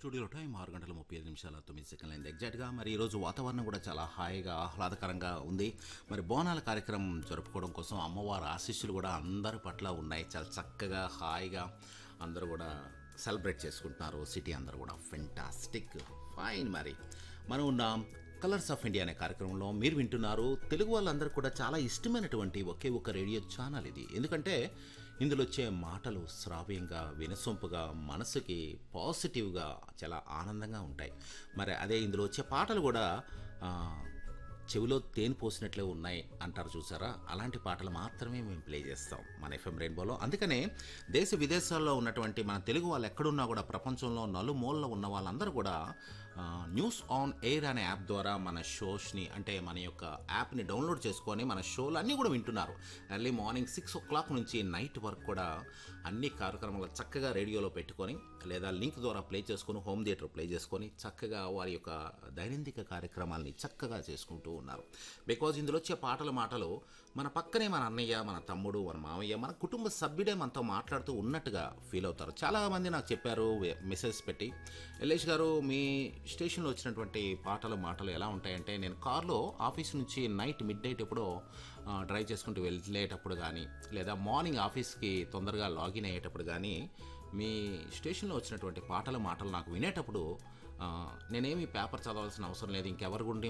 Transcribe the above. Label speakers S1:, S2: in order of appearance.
S1: స్టూడియోలో టైం ఆరు గంటల ముప్పై ఐదు నిమిషాల తొమ్మిది సెకండ్లు అయింది ఎగ్జాక్ట్గా మరి ఈరోజు వాతావరణం కూడా చాలా హాయిగా ఆహ్లాదకరంగా ఉంది మరి బోనాల కార్యక్రమం జరుపుకోవడం కోసం అమ్మవారి ఆశీస్సులు కూడా అందరి పట్ల ఉన్నాయి చాలా చక్కగా హాయిగా అందరూ కూడా సెలబ్రేట్ చేసుకుంటున్నారు సిటీ అందరూ కూడా ఫెంటాస్టిక్ ఫైన్ మరి మనం ఉన్నాం కలర్స్ ఆఫ్ ఇండియా అనే కార్యక్రమంలో మీరు వింటున్నారు తెలుగు వాళ్ళందరూ కూడా చాలా ఇష్టమైనటువంటి ఒకే ఒక రేడియో ఛానల్ ఇది ఎందుకంటే ఇందులో వచ్చే మాటలు శ్రావ్యంగా వినసొంపుగా మనసుకి పాజిటివ్గా చాలా ఆనందంగా ఉంటాయి మరి అదే ఇందులో వచ్చే పాటలు కూడా ఆ, చెవిలో తేనె పోసినట్లే ఉన్నాయి అంటారు చూసారా అలాంటి పాటలు మాత్రమే మేము ప్లే చేస్తాం మన ఎఫ్ఎం రెయిన్బోలో అందుకనే దేశ విదేశాల్లో ఉన్నటువంటి మన తెలుగు వాళ్ళు ఎక్కడున్నా కూడా ప్రపంచంలో నలుమూలలో ఉన్న వాళ్ళందరూ కూడా ఆ, న్యూస్ ఆన్ ఎయిర్ అనే యాప్ ద్వారా మన షోస్ని అంటే మన యొక్క యాప్ని డౌన్లోడ్ చేసుకొని మన షోలు అన్నీ కూడా వింటున్నారు early morning six o'clock నుంచి నైట్ వరకు కూడా అన్ని కార్యక్రమాలు చక్కగా రేడియోలో పెట్టుకొని లేదా లింక్ ద్వారా ప్లే చేసుకొని హోమ్ థియేటర్ ప్లే చేసుకొని చక్కగా వారి యొక్క దైనందిక కార్యక్రమాల్ని చక్కగా చేసుకుంటూ ఉన్నారు బికాజ్ ఇందులో వచ్చే పాటల మాటలు మన పక్కనే మన అన్నయ్య మన తమ్ముడు మన మామయ్య మన కుటుంబ సభ్యుడే మనతో మాట్లాడుతూ ఉన్నట్టుగా ఫీల్ అవుతారు చాలామంది నాకు చెప్పారు మెసేజ్ పెట్టి ఎల్లేష్ గారు మీ స్టేషన్లో వచ్చినటువంటి పాటలు మాటలు ఎలా ఉంటాయంటే నేను కార్లో ఆఫీస్ నుంచి నైట్ మిడ్ నైట్ ఎప్పుడో ఆ, డ్రైవ్ చేసుకుంటూ వెళ్ళేటప్పుడు కానీ లేదా మార్నింగ్ ఆఫీస్కి తొందరగా లాగిన్ అయ్యేటప్పుడు కానీ మీ స్టేషన్లో వచ్చినటువంటి పాటల మాటలు నాకు వినేటప్పుడు ఆ, నేనేమి పేపర్ చదవాల్సిన అవసరం లేదు ఇంకెవరి గుండి